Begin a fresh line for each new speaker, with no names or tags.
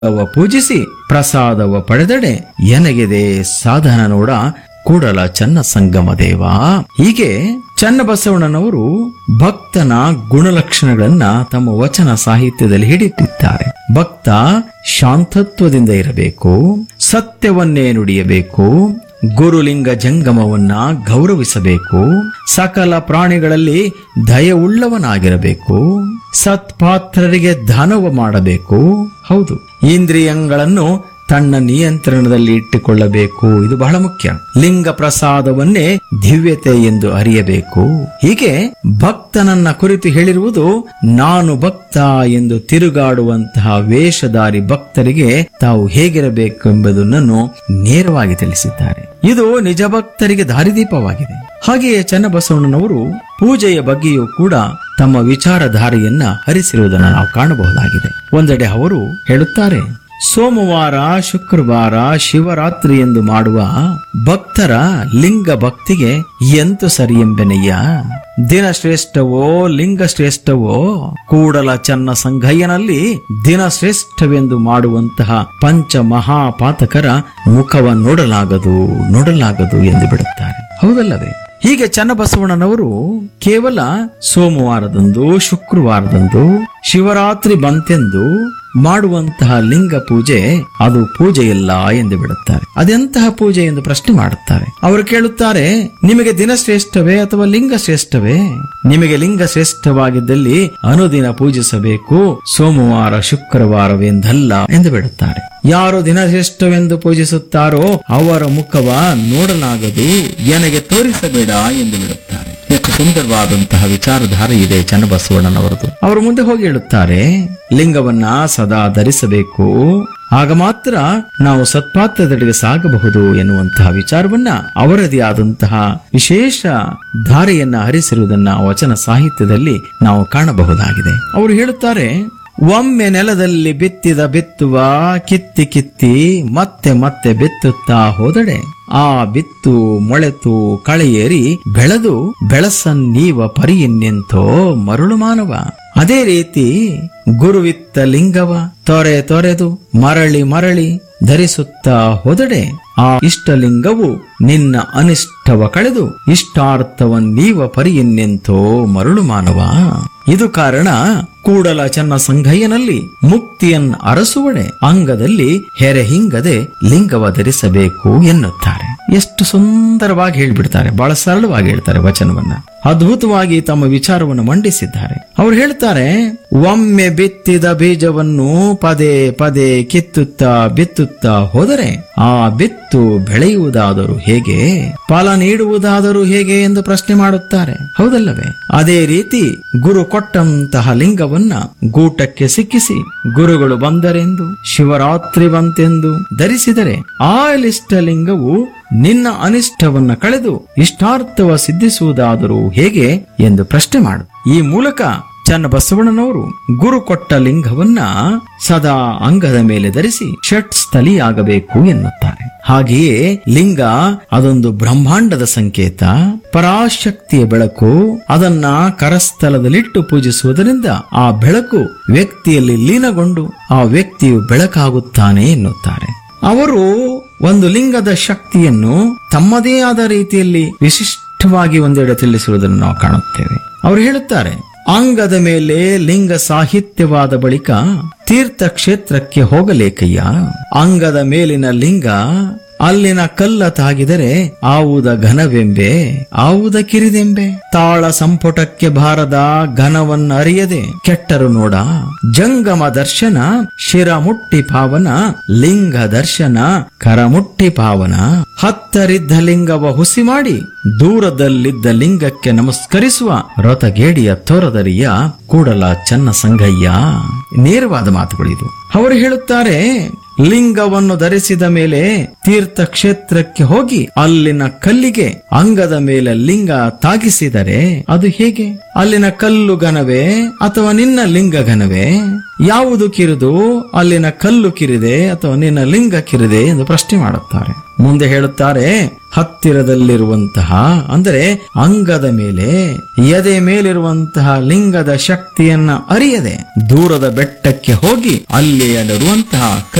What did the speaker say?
ಅವ ಪೂಜಿಸಿ ಪ್ರಸಾದವ ಪಡೆದಡೆ ಎನಗಿದೆ ಸಾಧನ ನೋಡ ಕೂಡಲ ಚನ್ನ ಸಂಗಮ ದೇವ ಹೀಗೆ ಚನ್ನಬಸವಣ್ಣನವರು ಭಕ್ತನ ಗುಣಲಕ್ಷಣಗಳನ್ನ ತಮ್ಮ ವಚನ ಸಾಹಿತ್ಯದಲ್ಲಿ ಹಿಡಿದಿದ್ದಾರೆ ಭಕ್ತ ಶಾಂತತ್ವದಿಂದ ಇರಬೇಕು ಸತ್ಯವನ್ನೇ ನುಡಿಯಬೇಕು ಗುರುಲಿಂಗ ಜಂಗಮವನ್ನ ಗೌರವಿಸಬೇಕು ಸಕಲ ಪ್ರಾಣಿಗಳಲ್ಲಿ ದಯವುಳ್ಳವನಾಗಿರಬೇಕು ಸತ್ಪಾತ್ರರಿಗೆ ದಾನವ ಮಾಡಬೇಕು ಹೌದು ಇಂದ್ರಿಯಗಳನ್ನು ತನ್ನ ನಿಯಂತ್ರಣದಲ್ಲಿ ಇಟ್ಟುಕೊಳ್ಳಬೇಕು ಇದು ಬಹಳ ಮುಖ್ಯ ಲಿಂಗ ಪ್ರಸಾದವನ್ನೇ ದಿವ್ಯತೆ ಎಂದು ಅರಿಯಬೇಕು ಹೀಗೆ ಭಕ್ತನನ್ನ ಕುರಿತು ಹೇಳಿರುವುದು ನಾನು ಭಕ್ತ ಎಂದು ತಿರುಗಾಡುವಂತಹ ವೇಷಧಾರಿ ಭಕ್ತರಿಗೆ ತಾವು ಹೇಗಿರಬೇಕು ಎಂಬುದನ್ನು ನೇರವಾಗಿ ತಿಳಿಸಿದ್ದಾರೆ ಇದು ನಿಜ ಭಕ್ತರಿಗೆ ದಾರಿದೀಪವಾಗಿದೆ ಹಾಗೆಯೇ ಚನ್ನಬಸವಣ್ಣನವರು ಪೂಜೆಯ ಬಗ್ಗೆಯೂ ಕೂಡ ತಮ್ಮ ವಿಚಾರಧಾರೆಯನ್ನ ಹರಿಸಿರುವುದನ್ನು ನಾವು ಕಾಣಬಹುದಾಗಿದೆ ಒಂದೆಡೆ ಅವರು ಹೇಳುತ್ತಾರೆ ಸೋಮವಾರ ಶುಕ್ರವಾರ ಶಿವರಾತ್ರಿ ಎಂದು ಮಾಡುವ ಭಕ್ತರ ಲಿಂಗ ಭಕ್ತಿಗೆ ಎಂತು ಸರಿ ಎಂಬೆನಯ್ಯ ದಿನ ಶ್ರೇಷ್ಠವೋ ಲಿಂಗ ಶ್ರೇಷ್ಠವೋ ಕೂಡಲ ಚನ್ನ ಸಂಘಯ್ಯನಲ್ಲಿ ದಿನ ಶ್ರೇಷ್ಠವೆಂದು ಮಾಡುವಂತಹ ಪಂಚ ಮಹಾಪಾತಕರ ಮುಖವ ನೋಡಲಾಗದು ನೋಡಲಾಗದು ಎಂದು ಬಿಡುತ್ತಾರೆ ಹೌದಲ್ಲವೇ ಹೀಗೆ ಚನ್ನಬಸವಣ್ಣನವರು ಕೇವಲ ಸೋಮವಾರದಂದು ಶುಕ್ರವಾರದಂದು ಶಿವರಾತ್ರಿ ಬಂತೆಂದು ಮಾಡುವಂತಹ ಲಿಂಗ ಪೂಜೆ ಅದು ಪೂಜೆಯಲ್ಲ ಎಂದು ಬಿಡುತ್ತಾರೆ ಅದೆಂತಹ ಪೂಜೆ ಎಂದು ಪ್ರಶ್ನೆ ಮಾಡುತ್ತಾರೆ ಅವರು ಕೇಳುತ್ತಾರೆ ನಿಮಗೆ ದಿನ ಶ್ರೇಷ್ಠವೇ ಅಥವಾ ಲಿಂಗ ಶ್ರೇಷ್ಠವೇ ನಿಮಗೆ ಲಿಂಗ ಶ್ರೇಷ್ಠವಾಗಿದ್ದಲ್ಲಿ ಅನುದಿನ ಪೂಜಿಸಬೇಕು ಸೋಮವಾರ ಶುಕ್ರವಾರವೆಂದಲ್ಲ ಎಂದು ಬಿಡುತ್ತಾರೆ ಯಾರು ದಿನ ಶ್ರೇಷ್ಠವೆಂದು ಪೂಜಿಸುತ್ತಾರೋ ಅವರ ಮುಖವ ನೋಡಲಾಗದು ನನಗೆ ತೋರಿಸಬೇಡ ಎಂದು ಬಿಡುತ್ತಾರೆ ಎಷ್ಟು ಸುಂದರವಾದಂತಹ ವಿಚಾರಧಾರೆ ಇದೆ ಚನ್ನಬಸವಣ್ಣನವರದು ಅವರು ಮುಂದೆ ಹೋಗಿ ಹೇಳುತ್ತಾರೆ ಲಿಂಗವನ್ನ ಸದಾ ಧರಿಸಬೇಕು ಆಗ ಮಾತ್ರ ನಾವು ಸತ್ಪಾತ್ರದೆಡೆಗೆ ಸಾಗಬಹುದು ಎನ್ನುವಂತಹ ವಿಚಾರವನ್ನ ಅವರದೇ ಆದಂತಹ ವಿಶೇಷ ಧಾರೆಯನ್ನ ಹರಿಸಿರುವುದನ್ನ ವಚನ ಸಾಹಿತ್ಯದಲ್ಲಿ ನಾವು ಕಾಣಬಹುದಾಗಿದೆ ಅವರು ಹೇಳುತ್ತಾರೆ ಒಮ್ಮೆ ನೆಲದಲ್ಲಿ ಬಿತ್ತಿದ ಬಿತ್ತುವ ಕಿತ್ತಿ ಕಿತ್ತಿ ಮತ್ತೆ ಮತ್ತೆ ಬಿತ್ತುತ್ತಾ ಹೋದಡೆ ಆ ಬಿತ್ತು ಮೊಳೆತು ಕಳೆಯೇರಿ ಬೆಳೆದು ಬೆಳಸನ್ನೀವ ಪರಿಯನ್ನೆಂತೋ ಮರುಳು ಮಾನವ ಅದೇ ರೀತಿ ಗುರುವಿತ್ತ ಲಿಂಗವ ತೊರೆ ತೊರೆದು ಮರಳಿ ಮರಳಿ ಧರಿಸುತ್ತಾ ಹೋದಡೆ ಆ ಇಷ್ಟಲಿಂಗವು ನಿನ್ನ ಅನಿಷ್ಟವ ಕಳೆದು ಇಷ್ಟಾರ್ಥವನ್ನೀವ ಪರಿಯನ್ನೆಂತೋ ಮರುಳು ಮಾನವ ಇದು ಕಾರಣ ಕೂಡಲ ಚನ್ನ ಸಂಘಯ್ಯನಲ್ಲಿ ಮುಕ್ತಿಯನ್ ಅರಸುವಡೆ ಅಂಗದಲ್ಲಿ ಹೆರೆ ಹಿಂಗದೆ ಲಿಂಗವ ಧರಿಸಬೇಕು ಎನ್ನುತ್ತಾರೆ ಎಷ್ಟು ಸುಂದರವಾಗಿ ಹೇಳ್ಬಿಡ್ತಾರೆ ಬಹಳ ಸರಳವಾಗಿ ಹೇಳ್ತಾರೆ ವಚನವನ್ನ ಅದ್ಭುತವಾಗಿ ತಮ್ಮ ವಿಚಾರವನ್ನು ಮಂಡಿಸಿದ್ದಾರೆ ಅವರು ಹೇಳ್ತಾರೆ ಒಮ್ಮೆ ಬಿತ್ತಿದ ಬೀಜವನ್ನು ಪದೇ ಪದೇ ಕಿತ್ತುತ್ತಾ ಬಿತ್ತುತ್ತಾ ಹೋದರೆ ಆ ಬಿತ್ತು ಬೆಳೆಯುವುದಾದರೂ ಹೇಗೆ ಫಲ ನೀಡುವುದಾದರೂ ಹೇಗೆ ಎಂದು ಪ್ರಶ್ನೆ ಮಾಡುತ್ತಾರೆ ಹೌದಲ್ಲವೇ ಅದೇ ರೀತಿ ಗುರು ಕೊಟ್ಟಂತಹ ಲಿಂಗವನ್ನ ಗೂಟಕ್ಕೆ ಸಿಕ್ಕಿಸಿ ಗುರುಗಳು ಬಂದರೆಂದು ಶಿವರಾತ್ರಿ ಬಂತೆಂದು ಧರಿಸಿದರೆ ಆ ಲಿಂಗವು ನಿನ್ನ ಅನಿಷ್ಟವನ್ನ ಕಳೆದು ಇಷ್ಟಾರ್ಥವ ಸಿದ್ಧಿಸುವುದಾದರೂ ಹೇಗೆ ಎಂದು ಪ್ರಶ್ನೆ ಮಾಡು ಈ ಮೂಲಕ ಚನ್ನಬಸವಣ್ಣನವರು ಗುರು ಕೊಟ್ಟ ಲಿಂಗವನ್ನ ಸದಾ ಅಂಗದ ಮೇಲೆ ಧರಿಸಿ ಷಟ್ ಸ್ಥಲಿಯಾಗಬೇಕು ಎನ್ನುತ್ತಾರೆ ಹಾಗೆಯೇ ಲಿಂಗ ಅದೊಂದು ಬ್ರಹ್ಮಾಂಡದ ಸಂಕೇತ ಪರಾಶಕ್ತಿಯ ಬೆಳಕು ಅದನ್ನ ಕರಸ್ಥಲದಲ್ಲಿಟ್ಟು ಪೂಜಿಸುವುದರಿಂದ ಆ ಬೆಳಕು ವ್ಯಕ್ತಿಯಲ್ಲಿ ಲೀನಗೊಂಡು ಆ ವ್ಯಕ್ತಿಯು ಬೆಳಕಾಗುತ್ತಾನೆ ಎನ್ನುತ್ತಾರೆ ಅವರು ಒಂದು ಲಿಂಗದ ಶಕ್ತಿಯನ್ನು ತಮ್ಮದೇ ಆದ ರೀತಿಯಲ್ಲಿ ವಿಶಿಷ್ಟವಾಗಿ ಒಂದೆಡೆ ತಿಳಿಸಿರುವುದನ್ನು ನಾವು ಕಾಣುತ್ತೇವೆ ಅವರು ಹೇಳುತ್ತಾರೆ ಅಂಗದ ಮೇಲೆ ಲಿಂಗ ಸಾಹಿತ್ಯವಾದ ಬಳಿಕ ತೀರ್ಥ ಕ್ಷೇತ್ರಕ್ಕೆ ಹೋಗಲೇಕಯ್ಯ ಅಂಗದ ಮೇಲಿನ ಲಿಂಗ ಅಲ್ಲಿನ ಕಲ್ಲ ತಾಗಿದರೆ ಆವುದ ಘನವೆಂಬೆ ಆವುದ ಕಿರಿದೆಂಬೆ ತಾಳ ಸಂಪುಟಕ್ಕೆ ಬಾರದ ಘನವನ್ನ ಅರಿಯದೆ ಕೆಟ್ಟರು ನೋಡ ಜಂಗಮ ದರ್ಶನ ಶಿರ ಮುಟ್ಟಿ ಪಾವನ ಲಿಂಗ ದರ್ಶನ ಕರಮುಟ್ಟಿ ಪಾವನ ಹತ್ತರಿದ್ದ ಲಿಂಗವ ಹುಸಿ ಮಾಡಿ ದೂರದಲ್ಲಿದ್ದ ಲಿಂಗಕ್ಕೆ ನಮಸ್ಕರಿಸುವ ರಥಗೇಡಿಯ ತೋರದರಿಯ ಕೂಡಲ ಚನ್ನ ಸಂಗಯ್ಯ ನೇರವಾದ ಮಾತುಗಳಿದು ಅವರು ಹೇಳುತ್ತಾರೆ ಲಿಂಗವನ್ನು ಧರಿಸಿದ ಮೇಲೆ ತೀರ್ಥ ಕ್ಷೇತ್ರಕ್ಕೆ ಹೋಗಿ ಅಲ್ಲಿನ ಕಲ್ಲಿಗೆ ಅಂಗದ ಮೇಲೆ ಲಿಂಗ ತಾಗಿಸಿದರೆ ಅದು ಹೇಗೆ ಅಲ್ಲಿನ ಕಲ್ಲು ಘನವೇ ಅಥವಾ ನಿನ್ನ ಲಿಂಗ ಘನವೇ ಯಾವುದು ಕಿರಿದು ಅಲ್ಲಿನ ಕಲ್ಲು ಕಿರಿದೆ ಅಥವಾ ನಿನ್ನ ಲಿಂಗ ಕಿರಿದೆ ಎಂದು ಪ್ರಶ್ನೆ ಮಾಡುತ್ತಾರೆ ಮುಂದೆ ಹೇಳುತ್ತಾರೆ ಹತ್ತಿರದಲ್ಲಿರುವಂತಹ ಅಂದರೆ ಅಂಗದ ಮೇಲೆ ಎದೆ ಮೇಲಿರುವಂತಹ ಲಿಂಗದ ಶಕ್ತಿಯನ್ನ ಅರಿಯದೆ ದೂರದ ಬೆಟ್ಟಕ್ಕೆ ಹೋಗಿ ಅಲ್ಲಿಯಲ್ಲಿರುವಂತಹ